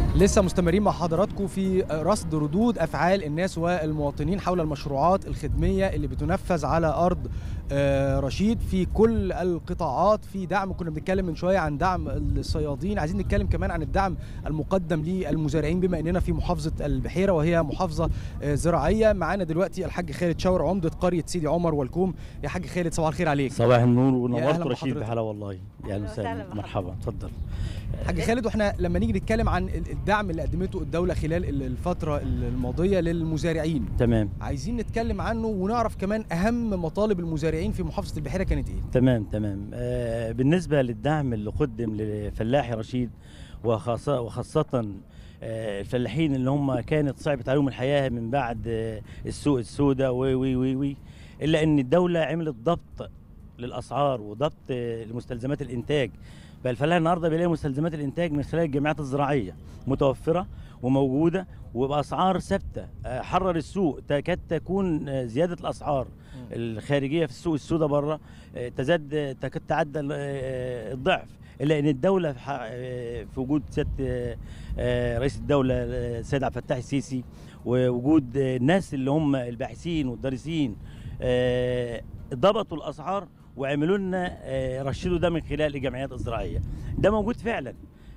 لسه مستمرين مع حضراتكم في رصد ردود افعال الناس والمواطنين حول المشروعات الخدميه اللي بتنفذ على ارض آه، رشيد في كل القطاعات في دعم كنا بنتكلم من شويه عن دعم الصيادين عايزين نتكلم كمان عن الدعم المقدم للمزارعين بما اننا في محافظه البحيره وهي محافظه آه، زراعيه معانا دلوقتي الحاج خالد شاور عمده قريه سيدي عمر والكوم يا حاج خالد صباح الخير عليك صباح النور يا أهلا ونورت رشيد بحضرتك. بحلا والله يا اهلا أهلا وسهلا وسهلا بحضرتك. مرحبا اتفضل حاج خالد واحنا لما نيجي نتكلم عن الدعم اللي قدمته الدوله خلال الفتره الماضيه للمزارعين تمام عايزين نتكلم عنه ونعرف كمان اهم مطالب المزارعين في محافظه البحيره كانت ايه تمام تمام آه بالنسبه للدعم اللي قدم لفلاحي رشيد وخاصه وخاصه آه، الفلاحين اللي هم كانت صعبت عليهم الحياه من بعد آه، السوق السوداء و و و و الا ان الدوله عملت ضبط للاسعار وضبط آه، لمستلزمات الانتاج فالفلاح النهارده بيلاقي مستلزمات الانتاج من خلال الجمعيات الزراعيه متوفره وموجوده وباسعار ثابته آه، حرر السوق تكاد تكون آه، زياده الاسعار الخارجيه في السوق السوداء بره آه، تزاد آه، تكاد تعدى ال- آه، الضعف الا ان الدوله في ح- آه، في وجود سياده آه، آه، رئيس الدوله آه، السيد عبد الفتاح السيسي ووجود آه، الناس اللي هم الباحثين والدارسين آه، ضبطوا الاسعار وعملوا لنا آه، رشدوا ده من خلال الجمعيات الزراعيه ده موجود فعلا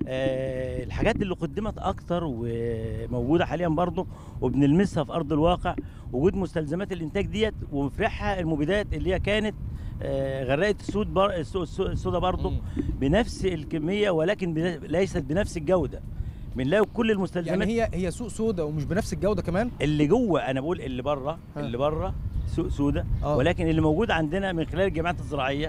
آه، الحاجات اللي قدمت اكتر وموجوده حاليا برضه وبنلمسها في ارض الواقع وجود مستلزمات الانتاج ديت ومفرحها المبيدات اللي هي كانت آه، غرقت السود بر... السوق السوق- السودا برضه مم. بنفس الكميه ولكن بن... ليست بنفس الجوده بنلاقي كل المستلزمات يعني هي هي سوق سودا ومش بنفس الجوده كمان اللي جوه انا بقول اللي بره ها. اللي بره سوق سودا آه. ولكن اللي موجود عندنا من خلال الجامعات الزراعيه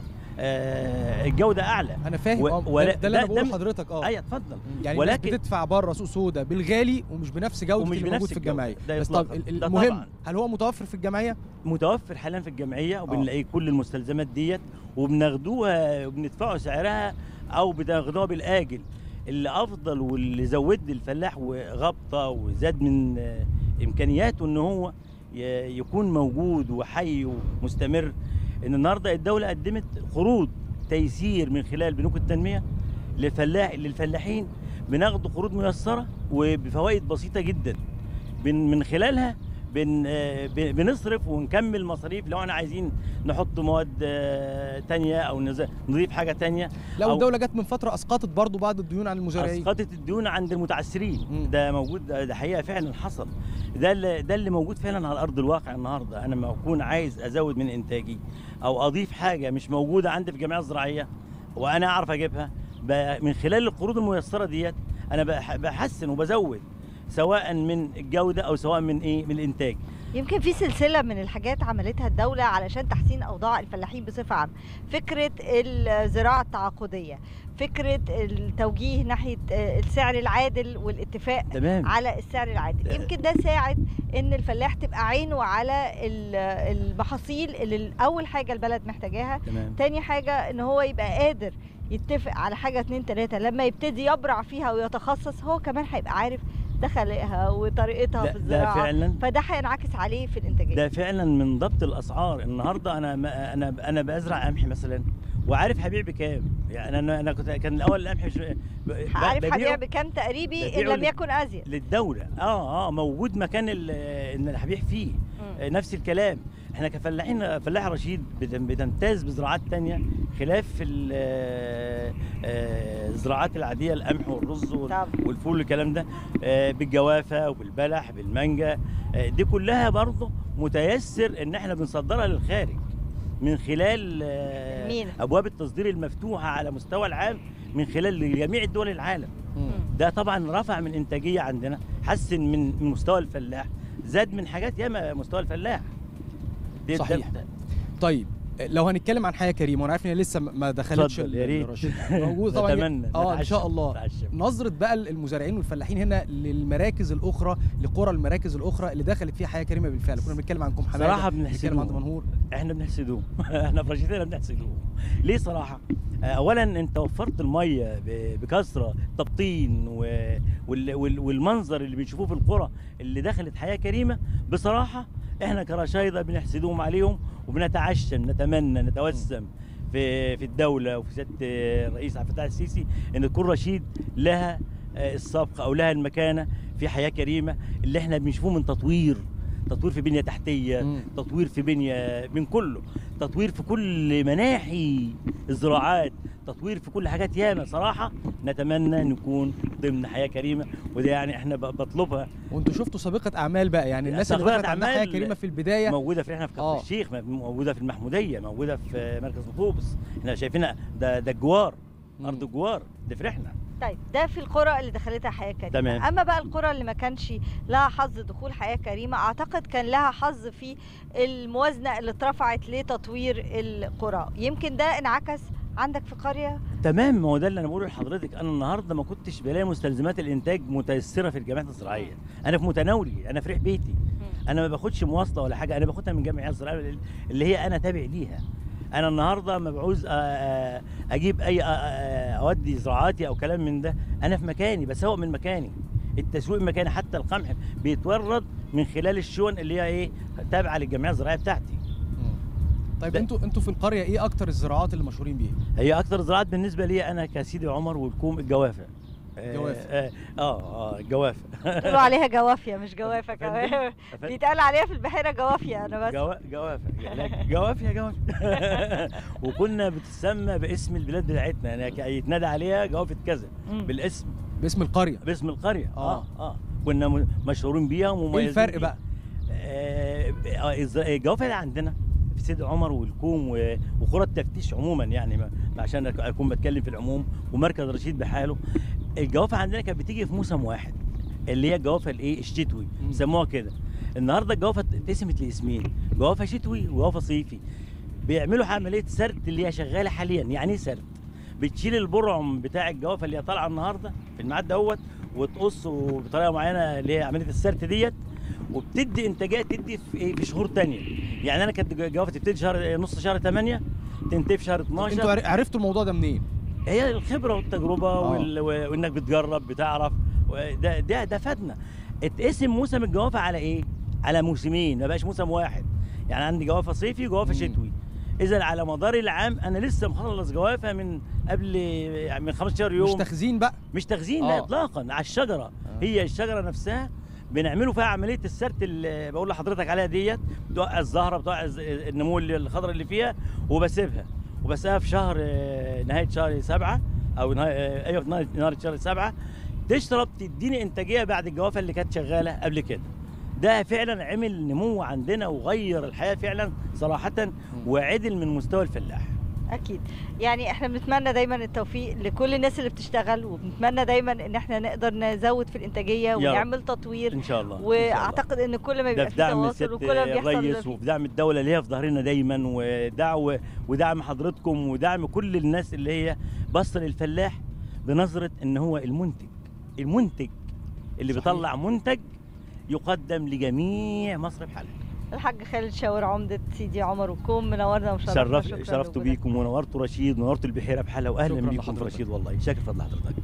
آه، الجوده اعلى انا فاهم و- اه ولا- ده, ده اللي ده- انا بقوله ده- لحضرتك اه ايوه اتفضل يعني ولكن- ولكن بتدفع بره سوق سودا بالغالي ومش بنفس جوده ومش اللي موجود بنفس في الجودة. الجمعيه ده بس طب إطلاقاً. ال- ده المهم طبعاً. هل هو متوفر في الجمعيه متوفر حاليا في الجمعيه وبنلاقي كل المستلزمات ديت وبناخدوها وبندفعوا سعرها او بناخدوها بالاجل اللي افضل واللي زود الفلاح وغبطه وزاد من آه، امكانياته ان هو ي- يكون موجود وحي ومستمر ان النهارده الدوله قدمت قروض تيسير من خلال بنوك التنميه للفلاح للفلاحين بناخد قروض ميسره وبفوائد بسيطه جدا بن من خلالها بن آه، ب- بنصرف ونكمل مصاريف لو احنا عايزين نحط مواد آه، تانية او نز- نضيف حاجه تانية لو أو- الدوله جت من فتره اسقطت برضو بعض الديون عن المزارعين اسقطت الديون عند المتعثرين مم. ده موجود ده ده حقيقه فعلا حصل ده اللي ده اللي موجود فعلا على ارض الواقع النهارده انا لما اكون عايز ازود من انتاجي او اضيف حاجه مش موجوده عندي في الجمعيه الزراعيه وانا اعرف اجيبها ب- من خلال القروض الميسره ديت انا بح- بحسن وبزود سواء من الجوده او سواء من ايه من الانتاج يمكن في سلسله من الحاجات عملتها الدوله علشان تحسين اوضاع الفلاحين بصفه عامه فكره الزراعه التعاقديه فكره التوجيه ناحيه السعر العادل والاتفاق تمام على السعر العادل آه. يمكن ده ساعد ان الفلاح تبقى عينه على ال- المحاصيل اللي اول حاجه البلد محتاجاها تمام تاني حاجة ان هو يبقى قادر يتفق على حاجة اتنين تلاتة لما يبتدي يبرع فيها ويتخصص هو كمان هيبقى عارف دخلها وطريقتها ده, في ده الزراعة فعلا فده هينعكس عليه في الانتاجية ده فعلا من ضبط الاسعار النهارده انا ما انا انا بزرع قمح مثلا وعارف هبيع بكام يعني انا انا كنت كان الاول القمح مش ب- ب- عارف ببيعه هبيع بكام تقريبي ان ببيعه لم ل- يكن ازيد للدوله اه اه موجود مكان ال- ان انا هبيع فيه مم. آه، نفس الكلام احنا كفلاحين فلاح رشيد بت- بتمتاز بزراعات تانية خلاف ال- آه، آه، الزراعات العاديه القمح والرز وال- طب والفول والكلام ده آه، بالجوافه وبالبلح بالمانجا آه، دي كلها برضه متيسر ان احنا بنصدرها للخارج من خلال آه، مين؟ ابواب التصدير المفتوحه على مستوى العام من خلال جميع دول العالم مم. ده طبعا رفع من انتاجيه عندنا حسن من من مستوى الفلاح زاد من حاجات ياما مستوى الفلاح ده- صحيح. ده- طيب لو هنتكلم عن حياه كريمه وانا عارف ان هي لسه ما دخلتش اتفضل، يا ريت. الرشيد. موجود طبعا نتمنى اه ان نتعشم، شاء الله نتعشم. نظره بقى المزارعين والفلاحين هنا للمراكز الاخرى لقرى المراكز الاخرى اللي دخلت فيها حياه كريمه بالفعل كنا بنتكلم عن كوم حماده صراحة بنتكلم عن بنحسدهم. دمنهور احنا بنحسدهم احنا في رشيدنا بنحسدهم ليه صراحه آه، اولا انت وفرت الميه ب- بكثره تبطين و... وال... وال... والمنظر اللي بنشوفوه في القرى اللي دخلت حياه كريمه بصراحه احنا كرشايده بنحسدهم عليهم وبنتعشم نتمنى نتوسم في في الدوله وفي سياده الرئيس عبد الفتاح السيسي ان تكون رشيد لها آه، السبق او لها المكانه في حياه كريمه اللي احنا بنشوفه من تطوير تطوير في بنيه تحتيه مم. تطوير في بنيه من كله تطوير في كل مناحي الزراعات تطوير في كل حاجات ياما صراحه نتمنى نكون ضمن حياه كريمه وده يعني احنا ب- بطلبها وانتوا شفتوا سابقه اعمال بقى يعني الناس اللي سابقة كانت عندها حياه أعمال كريمه في البدايه موجوده في احنا في آه. كفر الشيخ موجوده في المحموديه موجوده في مركز مطوبس احنا شايفينها ده ده الجوار مم. ارض الجوار ده فرحنا طيب ده في القرى اللي دخلتها حياه كريمه تمام. اما بقى القرى اللي ما كانش لها حظ دخول حياه كريمه اعتقد كان لها حظ في الموازنه اللي اترفعت لتطوير القرى يمكن ده انعكس عندك في قريه تمام ما هو ده اللي انا بقوله لحضرتك انا النهارده ما كنتش بلاقي مستلزمات الانتاج متيسره في الجامعات الزراعيه انا في متناولي انا في ريح بيتي انا ما باخدش مواصله ولا حاجه انا باخدها من جامعه الزراعيه اللي هي انا تابع ليها انا النهارده ما بعوز أ- أ- اجيب اي أ- أ- اودي زراعاتي او كلام من ده انا في مكاني بسوق من مكاني التسويق مكاني حتى القمح بيتورد من خلال الشون اللي هي ايه تابعه للجمعيه الزراعيه بتاعتي مم. طيب ده- انتوا انتوا في القريه ايه اكتر الزراعات اللي مشهورين بيها هي اكتر زراعات بالنسبه لي انا كسيدي عمر والكوم الجوافه آه، جوافة. اه اه, آه الجوافه بيقولوا عليها جوافيه مش جوافه أفندم؟ كمان أفندم؟ بيتقال عليها في البحيره جوافيه انا بس جوا... جوافه لا، جوافه يا جوافه وكنا بتسمى باسم البلاد بتاعتنا يعني ك- يتنادى عليها جوافه كذا مم. بالاسم باسم القريه باسم القريه آه. اه اه كنا م- مشهورين بيها ومميزين ايه الفرق بيها. بقى آه، آه، الز- الجوافه اللي عندنا في سيد عمر والكوم و- وقرى التفتيش عموما يعني ما ما عشان أك- اكون بتكلم في العموم ومركز رشيد بحاله الجوافه عندنا كانت بتيجي في موسم واحد اللي هي الجوافه الايه الشتوي مم. سموها كده النهارده الجوافه اتقسمت لاسمين جوافه شتوي وجوافه صيفي بيعملوا عمليه سرد اللي هي شغاله حاليا يعني ايه سرد بتشيل البرعم بتاع الجوافه اللي هي طالعه النهارده في الميعاد دوت وتقصه بطريقه معينه اللي هي عمليه السرد ديت وبتدي انتاجيه تدي في ايه في شهور تانية يعني انا كانت جوافه تبتدي شهر نص شهر 8 تنتهي في شهر انتوا 12 عر- عرفتوا الموضوع ده منين هي الخبره والتجربه آه. وال... و- وانك بتجرب بتعرف و- ده ده ده فادنا اتقسم موسم الجوافه على ايه؟ على موسمين ما بقاش موسم واحد يعني عندي جوافه صيفي وجوافه مم. شتوي اذا على مدار العام انا لسه مخلص جوافه من قبل يعني من 15 يوم مش تخزين بقى مش تخزين آه. لا اطلاقا على الشجره هي الشجره نفسها بنعمله فيها عمليه السرت اللي بقول لحضرتك عليها ديت بتوقع الزهره بتوقع الز- النمو اللي- الخضراء اللي فيها وبسيبها وبسيبها في شهر آه، نهايه شهر سبعة او نهاية آه، ايوه في نهايه نهاية شهر سبعة تشرب تديني انتاجيه بعد الجوافه اللي كانت شغاله قبل كده ده فعلا عمل نمو عندنا وغير الحياه فعلا صراحه وعدل من مستوى الفلاح اكيد يعني احنا بنتمنى دايما التوفيق لكل الناس اللي بتشتغل وبنتمنى دايما ان احنا نقدر نزود في الانتاجيه رب. ونعمل تطوير ان شاء الله إن شاء الله. واعتقد ان كل ما ده يبقى في في دعم تواصل الست وكل ما بيحصل الرئيس في- وفي دعم الدوله اللي هي في ظهرنا دايما ودعوه ودعم حضرتكم ودعم كل الناس اللي هي باصه للفلاح بنظره ان هو المنتج المنتج اللي صحيح. بيطلع منتج يقدم لجميع مصر بحالها الحاج خالد شاور عمده سيدي عمر وكوم منورنا وشرفنا شرفت شكراً شرفت لوجودك. بيكم ونورتوا رشيد ونورتوا البحيره بحالها واهلا شكراً بيكم في لحضرتك. رشيد والله شاكر فضل حضرتك